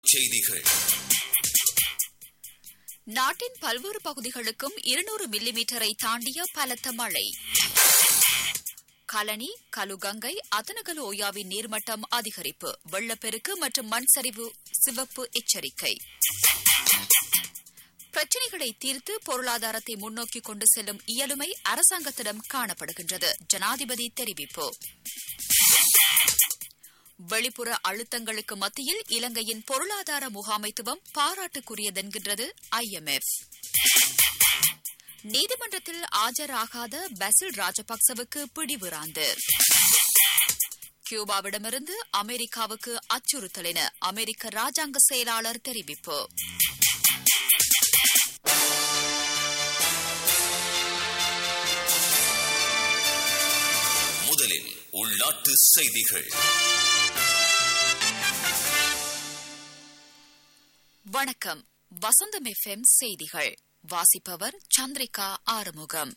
செய்திகள் நாட்டின் பல்வேறு பகுதிகளுக்கும் இருநூறு மில்லிமீட்டரை தாண்டிய பலத்த மழை கலனி கலுகங்கை அதனகல் ஓயாவின் நீர்மட்டம் அதிகரிப்பு வெள்ளப்பெருக்கு மற்றும் மண் சரிவு சிவப்பு எச்சரிக்கை பிரச்சினைகளை தீர்த்து பொருளாதாரத்தை முன்னோக்கி கொண்டு செல்லும் இயலுமை அரசாங்கத்திடம் காணப்படுகின்றது ஜனாதிபதி தெரிவிப்பு வெளிப்புற அழுத்தங்களுக்கு மத்தியில் இலங்கையின் பொருளாதார முகாமைத்துவம் பாராட்டுக்குரியதென்கின்றது ஐஎம்எஃப் நீதிமன்றத்தில் ஆஜராகாத பசில் ராஜபக்சவுக்கு பிடிவிராந்து கியூபாவிடமிருந்து அமெரிக்காவுக்கு அச்சுறுத்தல் என அமெரிக்க ராஜாங்க செயலாளர் தெரிவிப்பு முதலில் உள்நாட்டு செய்திகள் வணக்கம் வசந்தம் எஃப்எம் செய்திகள் வாசிப்பவர் சந்திரிகா ஆறுமுகம்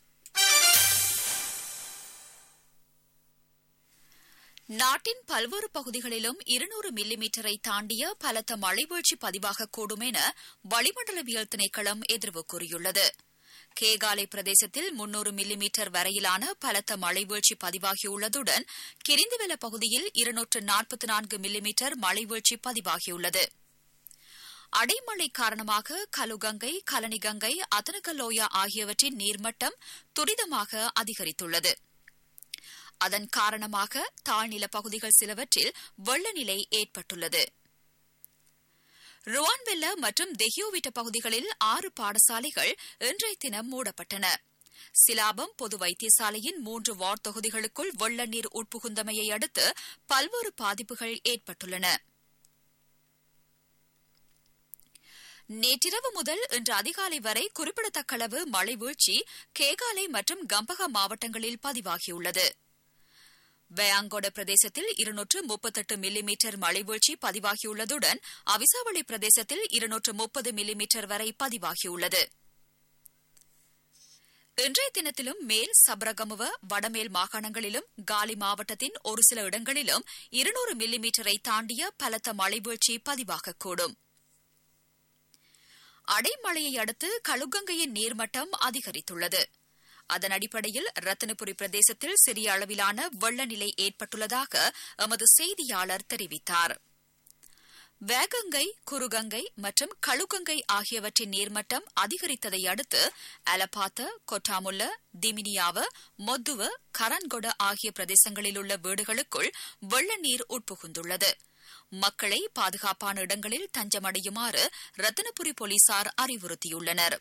நாட்டின் பல்வேறு பகுதிகளிலும் இருநூறு மில்லிமீட்டரை தாண்டிய பலத்த மழைவீழ்ச்சி பதிவாகக்கூடும் என வளிமண்டலவியல் திணைக்களம் எதிர்வு கூறியுள்ளது கேகாலை பிரதேசத்தில் முன்னூறு மில்லிமீட்டர் வரையிலான பலத்த மழைவீழ்ச்சி பதிவாகியுள்ளதுடன் கிரிந்துவெல பகுதியில் இருநூற்று நாற்பத்தி நான்கு மில்லிமீட்டர் மழைவீழ்ச்சி பதிவாகியுள்ளது அடைமழை காரணமாக கலுகங்கை கலனிகங்கை அதனகலோயா ஆகியவற்றின் நீர்மட்டம் துரிதமாக அதிகரித்துள்ளது அதன் காரணமாக தாழ்நில பகுதிகள் சிலவற்றில் வெள்ளநிலை ஏற்பட்டுள்ளது ருவான்வெல்ல மற்றும் தெஹியோவிட்ட பகுதிகளில் ஆறு பாடசாலைகள் இன்றைய தினம் மூடப்பட்டன சிலாபம் பொது வைத்தியசாலையின் மூன்று வார்டு தொகுதிகளுக்குள் வெள்ள நீர் உட்புகுந்தமையை அடுத்து பல்வேறு பாதிப்புகள் ஏற்பட்டுள்ளன நேற்றிரவு முதல் இன்று அதிகாலை வரை குறிப்பிடத்தக்க அளவு மழை வீழ்ச்சி கேகாலை மற்றும் கம்பக மாவட்டங்களில் பதிவாகியுள்ளது வயாங்கொட பிரதேசத்தில் இருநூற்று முப்பத்தெட்டு மில்லிமீட்டர் மழைவீழ்ச்சி பதிவாகியுள்ளதுடன் அவிசாவளி பிரதேசத்தில் இருநூற்று முப்பது மில்லிமீட்டர் வரை பதிவாகியுள்ளது இன்றைய தினத்திலும் மேல் சபரகமுவ வடமேல் மாகாணங்களிலும் காலி மாவட்டத்தின் ஒரு சில இடங்களிலும் இருநூறு மில்லிமீட்டரை தாண்டிய பலத்த மழைவீழ்ச்சி பதிவாகக்கூடும் அடைமழையை அடுத்து கழுகங்கையின் நீர்மட்டம் அதிகரித்துள்ளது அதன் அடிப்படையில் ரத்தனபுரி பிரதேசத்தில் சிறிய அளவிலான வெள்ளநிலை ஏற்பட்டுள்ளதாக எமது செய்தியாளர் தெரிவித்தார் வேகங்கை குருகங்கை மற்றும் கழுகங்கை ஆகியவற்றின் நீர்மட்டம் அதிகரித்ததை அடுத்து அலபாத்த கொட்டாமுல்ல திமினியாவ மொத்துவ கரன்கொட ஆகிய பிரதேசங்களில் உள்ள வீடுகளுக்குள் வெள்ள நீர் உட்புகுந்துள்ளது மக்களை பாதுகாப்பான இடங்களில் தஞ்சமடையுமாறு ரத்தனபுரி போலீசார் அறிவுறுத்தியுள்ளனா்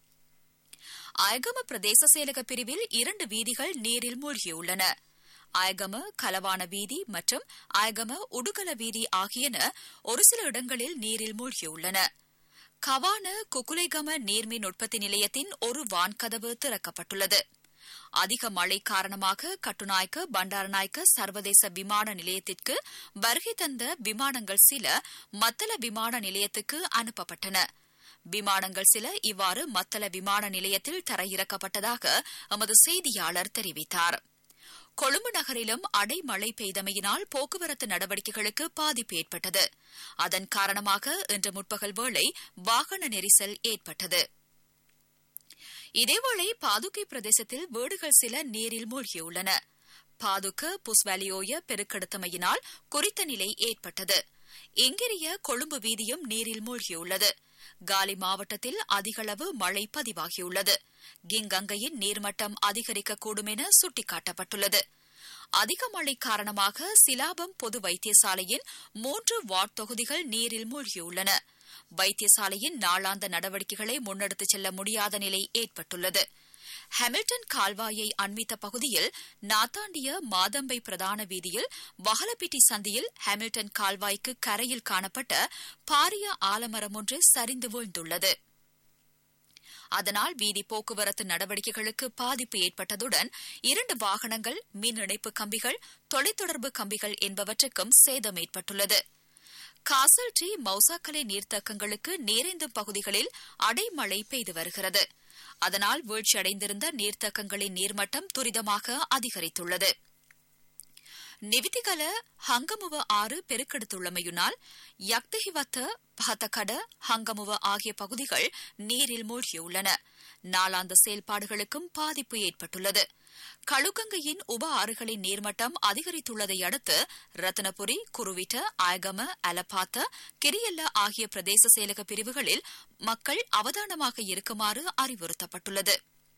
ஆயகம பிரதேச செயலக பிரிவில் இரண்டு வீதிகள் நீரில் மூழ்கியுள்ளன ஆயகம கலவான வீதி மற்றும் ஆயகம உடுகல வீதி ஆகியன ஒரு சில இடங்களில் நீரில் மூழ்கியுள்ளன கவான குகுலைகம நீர்மின் உற்பத்தி நிலையத்தின் ஒரு வான்கதவு திறக்கப்பட்டுள்ளது அதிக மழை காரணமாக கட்டுநாயக்க பண்டாரநாயக்க சர்வதேச விமான நிலையத்திற்கு வருகை தந்த விமானங்கள் சில மத்தள விமான நிலையத்துக்கு அனுப்பப்பட்டன விமானங்கள் சில இவ்வாறு மத்தள விமான நிலையத்தில் தரையிறக்கப்பட்டதாக எமது செய்தியாளர் தெரிவித்தார் கொழும்பு நகரிலும் அடைமழை பெய்தமையினால் போக்குவரத்து நடவடிக்கைகளுக்கு பாதிப்பு ஏற்பட்டது அதன் காரணமாக இன்று முற்பகல் வேளை வாகன நெரிசல் ஏற்பட்டது இதேவேளை பாதுகை பிரதேசத்தில் வீடுகள் சில நீரில் மூழ்கியுள்ளன பாதுக்க புஸ்வாலியோய பெருக்கெடுத்தமையினால் குறித்த நிலை ஏற்பட்டது எங்கிரிய கொழும்பு வீதியும் நீரில் மூழ்கியுள்ளது காலி மாவட்டத்தில் அதிகளவு மழை பதிவாகியுள்ளது கிங்கங்கையின் நீர்மட்டம் அதிகரிக்கக்கூடும் என சுட்டிக்காட்டப்பட்டுள்ளது அதிக மழை காரணமாக சிலாபம் பொது வைத்தியசாலையின் மூன்று வார்டு தொகுதிகள் நீரில் மூழ்கியுள்ளன வைத்தியசாலையின் நாளாந்த நடவடிக்கைகளை முன்னெடுத்துச் செல்ல முடியாத நிலை ஏற்பட்டுள்ளது ஹாமில்டன் கால்வாயை அண்மித்த பகுதியில் நாத்தாண்டிய மாதம்பை பிரதான வீதியில் வகலப்பிட்டி சந்தியில் ஹாமில்டன் கால்வாய்க்கு கரையில் காணப்பட்ட பாரிய ஆலமரம் ஒன்று சரிந்து வீழ்ந்துள்ளது அதனால் வீதி போக்குவரத்து நடவடிக்கைகளுக்கு பாதிப்பு ஏற்பட்டதுடன் இரண்டு வாகனங்கள் மின் இணைப்பு கம்பிகள் தொலைத்தொடர்பு கம்பிகள் என்பவற்றுக்கும் சேதம் ஏற்பட்டுள்ளது காசல் ட்ரீ மௌசாக்கலை நீர்த்தக்கங்களுக்கு நீரேந்தும் பகுதிகளில் அடைமழை பெய்து வருகிறது அதனால் வீழ்ச்சியடைந்திருந்த நீர்த்தக்கங்களின் நீர்மட்டம் துரிதமாக அதிகரித்துள்ளது நிவிதிகல ஹங்கமுவ ஆறு பெருக்கெடுத்துள்ளமையினால் யக்தஹிவத்த பஹத்தகட ஹங்கமுவ ஆகிய பகுதிகள் நீரில் மூழ்கியுள்ளன நாளாந்த செயல்பாடுகளுக்கும் பாதிப்பு ஏற்பட்டுள்ளது களுகங்கையின் உப ஆறுகளின் நீர்மட்டம் அதிகரித்துள்ளதை அடுத்து ரத்னபுரி குருவிட்ட ஆயகம அலபாத்த கிரியல்ல ஆகிய பிரதேச செயலக பிரிவுகளில் மக்கள் அவதானமாக இருக்குமாறு அறிவுறுத்தப்பட்டுள்ளது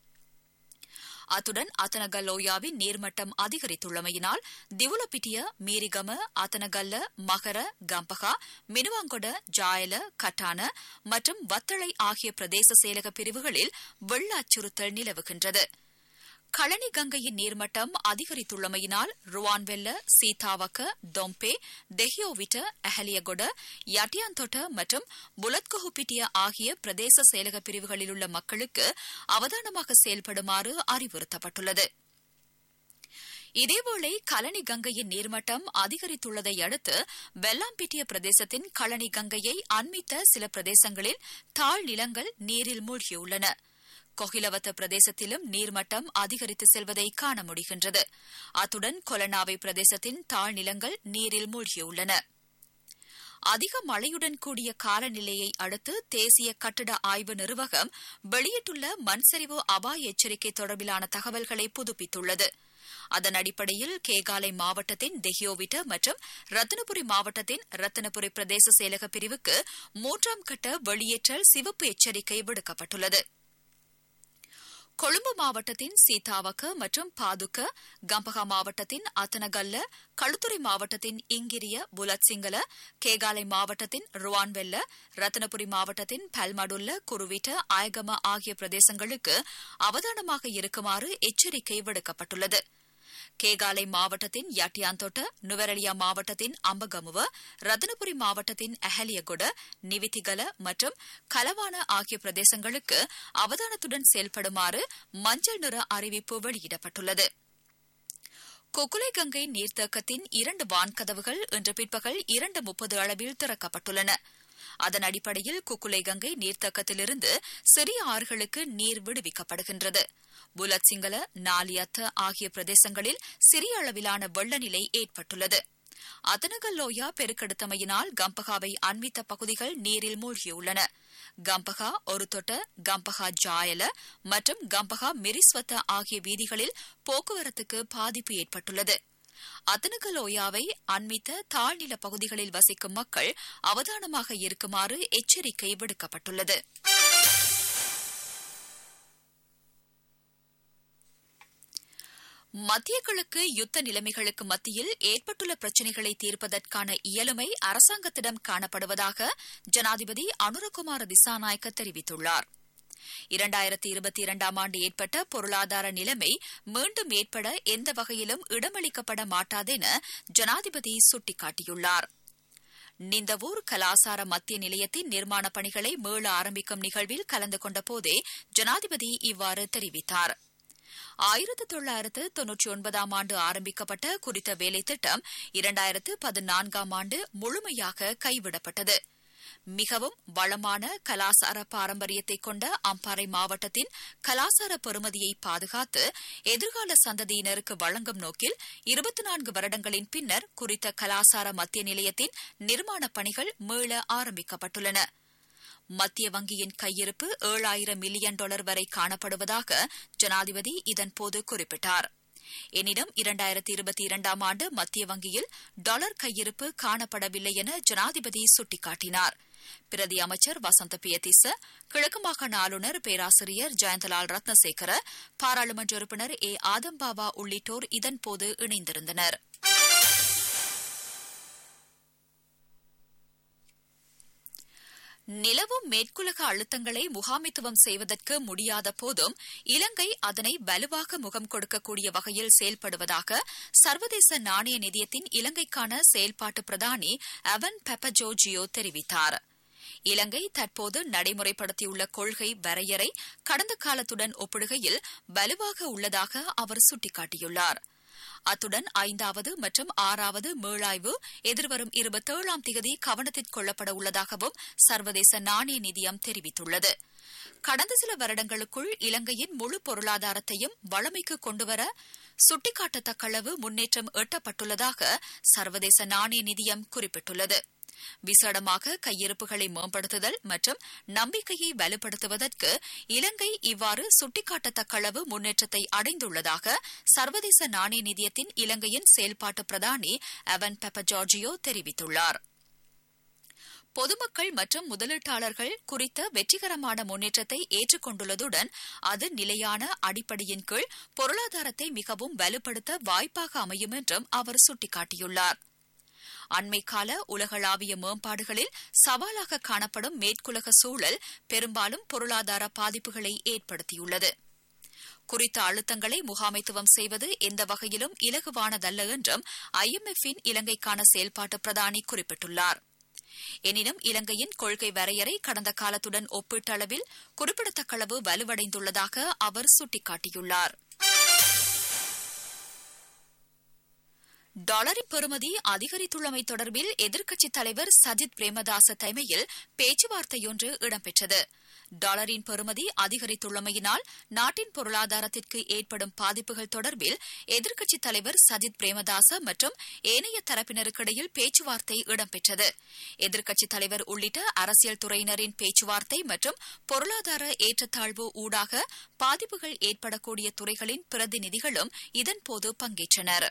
அத்துடன் அத்தனகல்லோயாவின் நீர்மட்டம் அதிகரித்துள்ளமையினால் திவுலப்பிட்டிய மீரிகம அத்தனகல்ல மகர கம்பகா மினுவாங்கொட ஜாயல கட்டான மற்றும் வத்தளை ஆகிய பிரதேச செயலக பிரிவுகளில் வெள்ள அச்சுறுத்தல் நிலவுகின்றது களனி கங்கையின் நீர்மட்டம் அதிகரித்துள்ளமையினால் ருவான்வெல்ல சீதாவக்க தொம்பே தெஹியோவிட்ட அஹலியகொட யட்டியாந்தொட்ட மற்றும் புலத்கொஹுப்பிட்டிய ஆகிய பிரதேச செயலக பிரிவுகளில் உள்ள மக்களுக்கு அவதானமாக செயல்படுமாறு அறிவுறுத்தப்பட்டுள்ளது இதேவேளை கலனி கங்கையின் நீர்மட்டம் அதிகரித்துள்ளதை அடுத்து வெள்ளாம்பிட்டிய பிரதேசத்தின் களனி கங்கையை அண்மித்த சில பிரதேசங்களில் தாழ் நிலங்கள் நீரில் மூழ்கியுள்ளன கொகிலவத்த பிரதேசத்திலும் நீர்மட்டம் அதிகரித்து செல்வதை காண முடிகின்றது அத்துடன் கொலனாவை பிரதேசத்தின் தாழ்நிலங்கள் நீரில் மூழ்கியுள்ளன அதிக மழையுடன் கூடிய காலநிலையை அடுத்து தேசிய கட்டிட ஆய்வு நிர்வாகம் வெளியிட்டுள்ள மண்சரிவு அபாய எச்சரிக்கை தொடர்பிலான தகவல்களை புதுப்பித்துள்ளது அதன் அடிப்படையில் கேகாலை மாவட்டத்தின் தெஹியோவிட்ட மற்றும் ரத்தினபுரி மாவட்டத்தின் ரத்தினபுரி பிரதேச செயலக பிரிவுக்கு மூன்றாம் கட்ட வெளியேற்றல் சிவப்பு எச்சரிக்கை விடுக்கப்பட்டுள்ளது கொழும்பு மாவட்டத்தின் சீதாவக்க மற்றும் பாதுக்க கம்பகா மாவட்டத்தின் அத்தனகல்ல களுத்துறை மாவட்டத்தின் இங்கிரிய புலத்சிங்கல கேகாலை மாவட்டத்தின் ருவான்வெல்ல ரத்தனபுரி மாவட்டத்தின் பல்மடுல்ல குருவிட்ட ஆயகம ஆகிய பிரதேசங்களுக்கு அவதானமாக இருக்குமாறு எச்சரிக்கை விடுக்கப்பட்டுள்ளது கேகாலை மாவட்டத்தின் யட்டியாந்தோட்ட நுவரலியா மாவட்டத்தின் அம்பகமுவ ரத்னபுரி மாவட்டத்தின் அஹலியகுட நிவித்திகல மற்றும் கலவான ஆகிய பிரதேசங்களுக்கு அவதானத்துடன் செயல்படுமாறு மஞ்சள் நிற அறிவிப்பு வெளியிடப்பட்டுள்ளது கொக்குலை கங்கை நீர்த்தேக்கத்தின் இரண்டு வான்கதவுகள் இன்று பிற்பகல் இரண்டு முப்பது அளவில் திறக்கப்பட்டுள்ளன அதன் அடிப்படையில் குக்குலை கங்கை நீர்த்தக்கத்திலிருந்து சிறிய ஆறுகளுக்கு நீர் விடுவிக்கப்படுகின்றது புலத்சிங்கல நாலியத்த ஆகிய பிரதேசங்களில் சிறிய அளவிலான வெள்ள நிலை ஏற்பட்டுள்ளது அதனகல்லோயா பெருக்கெடுத்தமையினால் கம்பகாவை அண்மித்த பகுதிகள் நீரில் மூழ்கியுள்ளன கம்பகா ஒருதொட்ட கம்பகா ஜாயல மற்றும் கம்பகா மிரிஸ்வத்த ஆகிய வீதிகளில் போக்குவரத்துக்கு பாதிப்பு ஏற்பட்டுள்ளது அதனகலோயாவை அண்மித்த தாழ்நில பகுதிகளில் வசிக்கும் மக்கள் அவதானமாக இருக்குமாறு எச்சரிக்கை விடுக்கப்பட்டுள்ளது மத்திய கிழக்கு யுத்த நிலைமைகளுக்கு மத்தியில் ஏற்பட்டுள்ள பிரச்சினைகளை தீர்ப்பதற்கான இயலுமை அரசாங்கத்திடம் காணப்படுவதாக ஜனாதிபதி அனுரகுமார திசாநாயக்க தெரிவித்துள்ளார் இரண்டாயிரத்தி இருபத்தி இரண்டாம் ஆண்டு ஏற்பட்ட பொருளாதார நிலைமை மீண்டும் ஏற்பட எந்த வகையிலும் இடமளிக்கப்பட மாட்டாதென ஜனாதிபதி சுட்டிக்காட்டியுள்ளார் நிந்தவூர் கலாசார மத்திய நிலையத்தின் நிர்மாணப் பணிகளை மீள ஆரம்பிக்கும் நிகழ்வில் கலந்து கொண்ட போதே ஜனாதிபதி இவ்வாறு தெரிவித்தார் ஆயிரத்து தொள்ளாயிரத்து தொன்னூற்றி ஒன்பதாம் ஆண்டு ஆரம்பிக்கப்பட்ட குறித்த வேலைத்திட்டம் இரண்டாயிரத்து பதினான்காம் ஆண்டு முழுமையாக கைவிடப்பட்டது மிகவும் வளமான கலாசார பாரம்பரியத்தை கொண்ட அம்பாறை மாவட்டத்தின் கலாசார பெறுமதியை பாதுகாத்து எதிர்கால சந்ததியினருக்கு வழங்கும் நோக்கில் இருபத்தி நான்கு வருடங்களின் பின்னர் குறித்த கலாசார மத்திய நிலையத்தின் நிர்மாணப் பணிகள் மீள ஆரம்பிக்கப்பட்டுள்ளன மத்திய வங்கியின் கையிருப்பு ஏழாயிரம் மில்லியன் டாலர் வரை காணப்படுவதாக ஜனாதிபதி இதன்போது குறிப்பிட்டார் எனினும் இரண்டாயிரத்தி இருபத்தி இரண்டாம் ஆண்டு மத்திய வங்கியில் டாலர் கையிருப்பு காணப்படவில்லை என ஜனாதிபதி சுட்டிக்காட்டினார் பிரதி அமைச்சர் வசந்த பியதிச கிழக்கு மாகாண ஆளுநர் பேராசிரியர் ஜெயந்தலால் ரத்னசேகர பாராளுமன்ற உறுப்பினர் ஏ ஆதம்பாபா உள்ளிட்டோர் இதன்போது இணைந்திருந்தனர் நிலவும் மேற்குலக அழுத்தங்களை முகாமித்துவம் செய்வதற்கு முடியாத போதும் இலங்கை அதனை வலுவாக முகம் கொடுக்கக்கூடிய வகையில் செயல்படுவதாக சர்வதேச நாணய நிதியத்தின் இலங்கைக்கான செயல்பாட்டு பிரதானி அவன் பெப்பஜோஜியோ தெரிவித்தார் இலங்கை தற்போது நடைமுறைப்படுத்தியுள்ள கொள்கை வரையறை கடந்த காலத்துடன் ஒப்பிடுகையில் வலுவாக உள்ளதாக அவர் சுட்டிக்காட்டியுள்ளார் அத்துடன் ஐந்தாவது மற்றும் ஆறாவது மீளாய்வு எதிர்வரும் இருபத்தேழாம் தேதி கவனத்தில் கொள்ளப்பட உள்ளதாகவும் சர்வதேச நாணய நிதியம் தெரிவித்துள்ளது கடந்த சில வருடங்களுக்குள் இலங்கையின் முழு பொருளாதாரத்தையும் வளமைக்கு கொண்டுவர சுட்டிக்காட்டத்தக்களவு முன்னேற்றம் எட்டப்பட்டுள்ளதாக சர்வதேச நாணய நிதியம் குறிப்பிட்டுள்ளது விசேடமாக கையிருப்புகளை மேம்படுத்துதல் மற்றும் நம்பிக்கையை வலுப்படுத்துவதற்கு இலங்கை இவ்வாறு சுட்டிக்காட்டத்தக்களவு முன்னேற்றத்தை அடைந்துள்ளதாக சர்வதேச நாணய நிதியத்தின் இலங்கையின் செயல்பாட்டு பிரதானி அவன் பெப்பஜார்ஜியோ தெரிவித்துள்ளார் பொதுமக்கள் மற்றும் முதலீட்டாளர்கள் குறித்த வெற்றிகரமான முன்னேற்றத்தை ஏற்றுக்கொண்டுள்ளதுடன் அது நிலையான அடிப்படையின் கீழ் பொருளாதாரத்தை மிகவும் வலுப்படுத்த வாய்ப்பாக அமையும் என்றும் அவர் சுட்டிக்காட்டியுள்ளார் அண்மைக்கால உலகளாவிய மேம்பாடுகளில் சவாலாக காணப்படும் மேற்குலக சூழல் பெரும்பாலும் பொருளாதார பாதிப்புகளை ஏற்படுத்தியுள்ளது குறித்த அழுத்தங்களை முகாமைத்துவம் செய்வது எந்த வகையிலும் இலகுவானதல்ல என்றும் ஐஎம்எஃப்பின் இலங்கைக்கான செயல்பாட்டு பிரதானி குறிப்பிட்டுள்ளார் எனினும் இலங்கையின் கொள்கை வரையறை கடந்த காலத்துடன் ஒப்பீட்டளவில் குறிப்பிடத்தக்களவு வலுவடைந்துள்ளதாக அவர் சுட்டிக்காட்டியுள்ளார் டாலரின் பெறுமதி அதிகரித்துள்ளமை தொடர்பில் எதிர்க்கட்சித் தலைவர் சஜித் பிரேமதாச தலைமையில் பேச்சுவார்த்தையொன்று இடம்பெற்றது டாலரின் பெறுமதி அதிகரித்துள்ளமையினால் நாட்டின் பொருளாதாரத்திற்கு ஏற்படும் பாதிப்புகள் தொடர்பில் எதிர்க்கட்சித் தலைவர் சஜித் பிரேமதாச மற்றும் ஏனைய தரப்பினருக்கிடையில் பேச்சுவார்த்தை இடம்பெற்றது எதிர்க்கட்சித் தலைவர் உள்ளிட்ட அரசியல் துறையினரின் பேச்சுவார்த்தை மற்றும் பொருளாதார ஏற்றத்தாழ்வு ஊடாக பாதிப்புகள் ஏற்படக்கூடிய துறைகளின் பிரதிநிதிகளும் இதன்போது பங்கேற்றனா்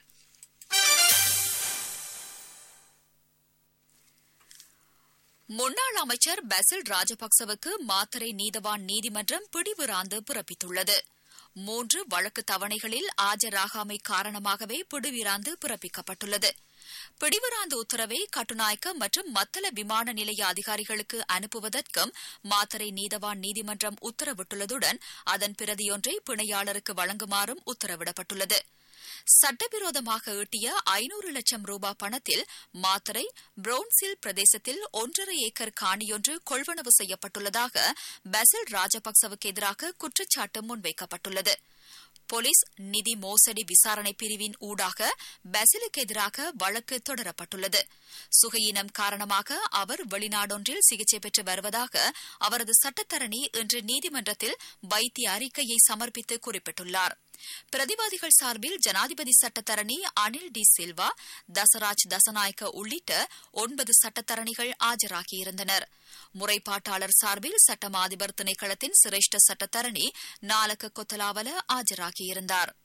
முன்னாள் அமைச்சர் பசில் ராஜபக்சவுக்கு மாத்தரை நீதவான் நீதிமன்றம் பிடிவுராந்து பிறப்பித்துள்ளது மூன்று வழக்கு தவணைகளில் ஆஜராகாமை காரணமாகவே பிடிவிராந்து பிறப்பிக்கப்பட்டுள்ளது பிடிவராந்த உத்தரவை கட்டுநாயக்க மற்றும் மத்தள விமான நிலைய அதிகாரிகளுக்கு அனுப்புவதற்கும் மாத்தரை நீதவான் நீதிமன்றம் உத்தரவிட்டுள்ளதுடன் அதன் பிரதியொன்றை பிணையாளருக்கு வழங்குமாறும் உத்தரவிடப்பட்டுள்ளது சட்டவிரோதமாக ஈட்டிய ஐநூறு லட்சம் ரூபாய் பணத்தில் மாத்தரை புரோன்சில் பிரதேசத்தில் ஒன்றரை ஏக்கர் காணியொன்று கொள்வனவு செய்யப்பட்டுள்ளதாக பசில் ராஜபக்சவுக்கு எதிராக குற்றச்சாட்டு முன்வைக்கப்பட்டுள்ளது போலீஸ் நிதி மோசடி விசாரணை பிரிவின் ஊடாக பசிலுக்கு எதிராக வழக்கு தொடரப்பட்டுள்ளது சுகையினம் காரணமாக அவர் வெளிநாடொன்றில் சிகிச்சை பெற்று வருவதாக அவரது சட்டத்தரணி இன்று நீதிமன்றத்தில் வைத்திய அறிக்கையை சமர்ப்பித்து குறிப்பிட்டுள்ளார் பிரதிவாதிகள் சார்பில் ஜனாதிபதி சட்டத்தரணி அனில் டி சில்வா தசராஜ் தசநாயக்க உள்ளிட்ட ஒன்பது சட்டத்தரணிகள் ஆஜராகியிருந்தனர் முறைப்பாட்டாளர் சார்பில் சட்டமா அதிபர் திணைக்களத்தின் சிரேஷ்ட சட்டத்தரணி நாலக்க கொத்தலாவல ஆஜராகியிருந்தார்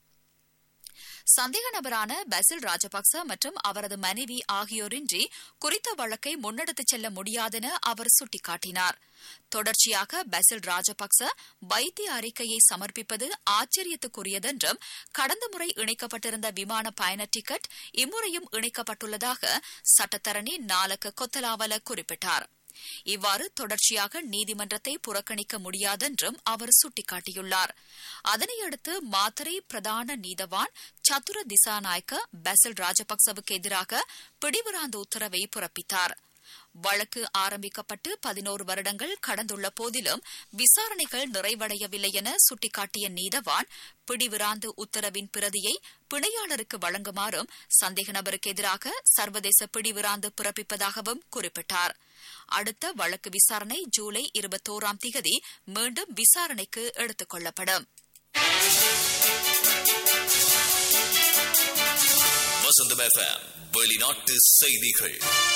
சந்தேக நபரான பசில் ராஜபக்ச மற்றும் அவரது மனைவி ஆகியோரின்றி குறித்த வழக்கை முன்னெடுத்துச் செல்ல முடியாதென அவர் சுட்டிக்காட்டினார் தொடர்ச்சியாக பசில் ராஜபக்ச வைத்திய அறிக்கையை சமர்ப்பிப்பது ஆச்சரியத்துக்குரியதென்றும் கடந்த முறை இணைக்கப்பட்டிருந்த விமான பயண டிக்கெட் இம்முறையும் இணைக்கப்பட்டுள்ளதாக சட்டத்தரணி நாலக்க கொத்தலாவல குறிப்பிட்டார் இவ்வாறு தொடர்ச்சியாக நீதிமன்றத்தை புறக்கணிக்க முடியாதென்றும் அவர் சுட்டிக்காட்டியுள்ளார் அதனையடுத்து மாத்தரை பிரதான நீதவான் சதுர திசாநாயக்க பசில் ராஜபக்சவுக்கு எதிராக பிடிவராந்த உத்தரவை பிறப்பித்தார் வழக்கு ஆரம்பிக்கப்பட்டு பதினோரு வருடங்கள் கடந்துள்ள போதிலும் விசாரணைகள் நிறைவடையவில்லை என சுட்டிக்காட்டிய நீதவான் பிடிவிராந்து உத்தரவின் பிரதியை பிணையாளருக்கு வழங்குமாறும் சந்தேக நபருக்கு எதிராக சர்வதேச பிடிவிராந்து பிறப்பிப்பதாகவும் குறிப்பிட்டார் அடுத்த வழக்கு விசாரணை ஜூலை இருபத்தோராம் திகதி மீண்டும் விசாரணைக்கு எடுத்துக் கொள்ளப்படும் வசந்தம் எஃப்எம் வெளிநாட்டு செய்திகள்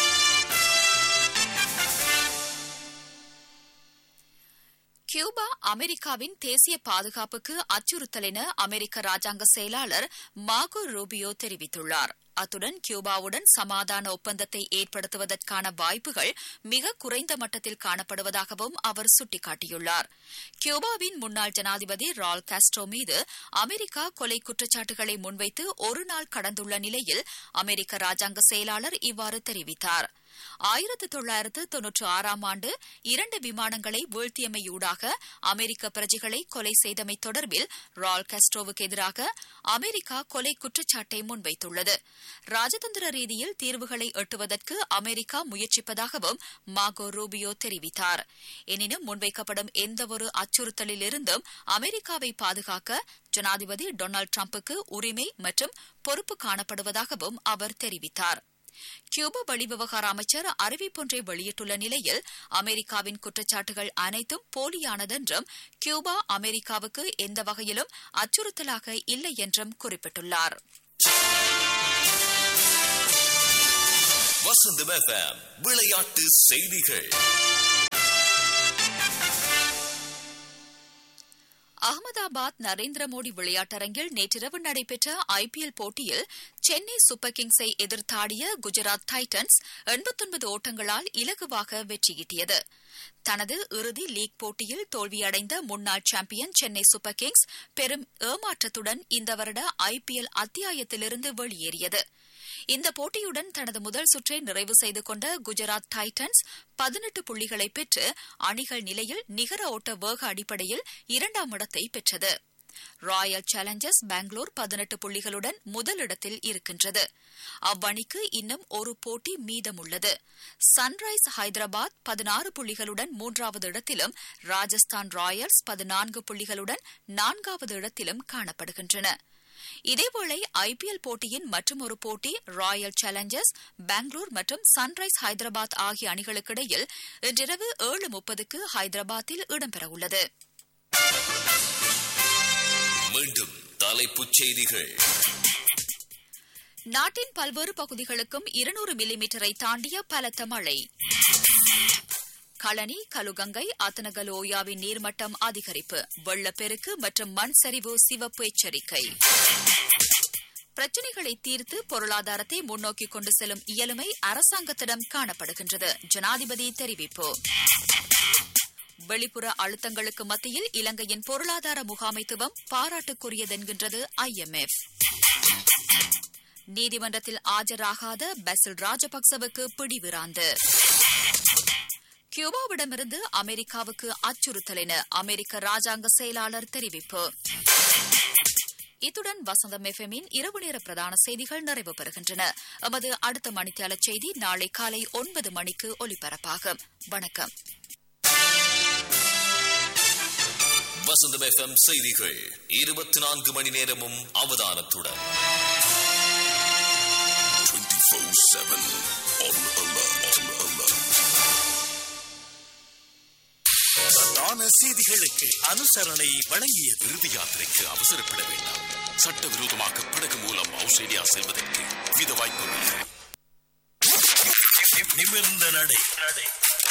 கியூபா அமெரிக்காவின் தேசிய பாதுகாப்புக்கு அச்சுறுத்தல் என அமெரிக்க ராஜாங்க செயலாளர் மாகோ ரூபியோ தெரிவித்துள்ளார் அத்துடன் கியூபாவுடன் சமாதான ஒப்பந்தத்தை ஏற்படுத்துவதற்கான வாய்ப்புகள் மிக குறைந்த மட்டத்தில் காணப்படுவதாகவும் அவர் சுட்டிக்காட்டியுள்ளார் கியூபாவின் முன்னாள் ஜனாதிபதி ரால் காஸ்ட்ரோ மீது அமெரிக்கா கொலை குற்றச்சாட்டுகளை முன்வைத்து ஒரு நாள் கடந்துள்ள நிலையில் அமெரிக்க ராஜாங்க செயலாளர் இவ்வாறு தெரிவித்தார் ஆயிரத்து தொள்ளாயிரத்து தொன்னூற்று ஆறாம் ஆண்டு இரண்டு விமானங்களை வீழ்த்தியமையூடாக அமெரிக்க பிரஜைகளை கொலை செய்தமை தொடர்பில் ரால் காஸ்ட்ரோவுக்கு எதிராக அமெரிக்கா கொலை குற்றச்சாட்டை முன்வைத்துள்ளது ராஜதந்திர ரீதியில் தீர்வுகளை எட்டுவதற்கு அமெரிக்கா முயற்சிப்பதாகவும் மாகோ ரூபியோ தெரிவித்தார் எனினும் முன்வைக்கப்படும் எந்தவொரு அச்சுறுத்தலிலிருந்தும் அமெரிக்காவை பாதுகாக்க ஜனாதிபதி டொனால்டு டிரம்புக்கு உரிமை மற்றும் பொறுப்பு காணப்படுவதாகவும் அவர் தெரிவித்தார் கியூபா வெளிவிவகார அமைச்சர் அறிவிப்பொன்றை வெளியிட்டுள்ள நிலையில் அமெரிக்காவின் குற்றச்சாட்டுகள் அனைத்தும் போலியானதென்றும் கியூபா அமெரிக்காவுக்கு எந்த வகையிலும் அச்சுறுத்தலாக இல்லை என்றும் குறிப்பிட்டுள்ளார் வசந்தம் எஃப்எம் விளையாட்டு செய்திகள் அகமதாபாத் நரேந்திர மோடி விளையாட்டரங்கில் நேற்றிரவு நடைபெற்ற ஐபிஎல் போட்டியில் சென்னை சூப்பர் கிங்ஸை எதிர்த்தாடிய குஜராத் டைட்டன்ஸ் எண்பத்தொன்பது ஓட்டங்களால் இலகுவாக வெற்றியீட்டியது தனது இறுதி லீக் போட்டியில் தோல்வியடைந்த முன்னாள் சாம்பியன் சென்னை சூப்பர் கிங்ஸ் பெரும் ஏமாற்றத்துடன் இந்த வருட ஐபிஎல் அத்தியாயத்திலிருந்து வெளியேறியது இந்த போட்டியுடன் தனது முதல் சுற்றை நிறைவு செய்து கொண்ட குஜராத் டைட்டன்ஸ் பதினெட்டு புள்ளிகளை பெற்று அணிகள் நிலையில் நிகர ஓட்ட வேக அடிப்படையில் இரண்டாம் இடத்தை பெற்றது ராயல் சேலஞ்சர்ஸ் பெங்களூர் பதினெட்டு புள்ளிகளுடன் முதலிடத்தில் இருக்கின்றது அவ்வணிக்கு இன்னும் ஒரு போட்டி மீதமுள்ளது சன்ரைஸ் ஹைதராபாத் பதினாறு புள்ளிகளுடன் மூன்றாவது இடத்திலும் ராஜஸ்தான் ராயல்ஸ் பதினான்கு புள்ளிகளுடன் நான்காவது இடத்திலும் காணப்படுகின்றன இதேவேளை ஐபிஎல் போட்டியின் மற்றொரு போட்டி ராயல் சேலஞ்சர்ஸ் பெங்களூர் மற்றும் சன்ரைஸ் ஹைதராபாத் ஆகிய அணிகளுக்கிடையில் இன்றிரவு ஏழு முப்பதுக்கு ஹைதராபாத்தில் இடம்பெறவுள்ளது மீண்டும் தலைப்புச் செய்திகள் நாட்டின் பல்வேறு பகுதிகளுக்கும் இருநூறு மில்லிமீட்டரை தாண்டிய பலத்த மழை களனி கலுகங்கை அத்தனகலோயாவின் நீர்மட்டம் அதிகரிப்பு வெள்ளப்பெருக்கு மற்றும் மண் சரிவு சிவப்பு எச்சரிக்கை பிரச்சினைகளை தீர்த்து பொருளாதாரத்தை முன்னோக்கி கொண்டு செல்லும் இயலுமை அரசாங்கத்திடம் காணப்படுகின்றது ஜனாதிபதி தெரிவிப்பு வெளிப்புற அழுத்தங்களுக்கு மத்தியில் இலங்கையின் பொருளாதார முகாமைத்துவம் பாராட்டுக்குரியதென்கின்றது ஐஎம்எஃப் நீதிமன்றத்தில் ஆஜராகாத பெசில் ராஜபக்சவுக்கு பிடிவிராந்து கியூபாவிடமிருந்து அமெரிக்காவுக்கு அச்சுறுத்தல் என அமெரிக்க ராஜாங்க செயலாளர் தெரிவிப்பு இத்துடன் வசந்தம் எஃப்எம்மின் இரவு நேர பிரதான செய்திகள் நிறைவு பெறுகின்றன எமது அடுத்த மணித்தியால செய்தி நாளை காலை ஒன்பது மணிக்கு ஒலிபரப்பாகும் வணக்கம் வசந்தம் எஃப்எம் செய்திகள் இருபத்தி நான்கு மணி நேரமும் அவதானத்துடன் 24-7 on alert. On alert. பிரதான செய்திகளுக்கு அனுசரணை வழங்கியது இறுதி யாத்திரைக்கு அவசரப்பட வேண்டாம் சட்டவிரோதமாக படகு மூலம் ஆஸ்திரேலியா செல்வதற்கு வித வாய்ப்புகள் நிமிர்ந்த நடை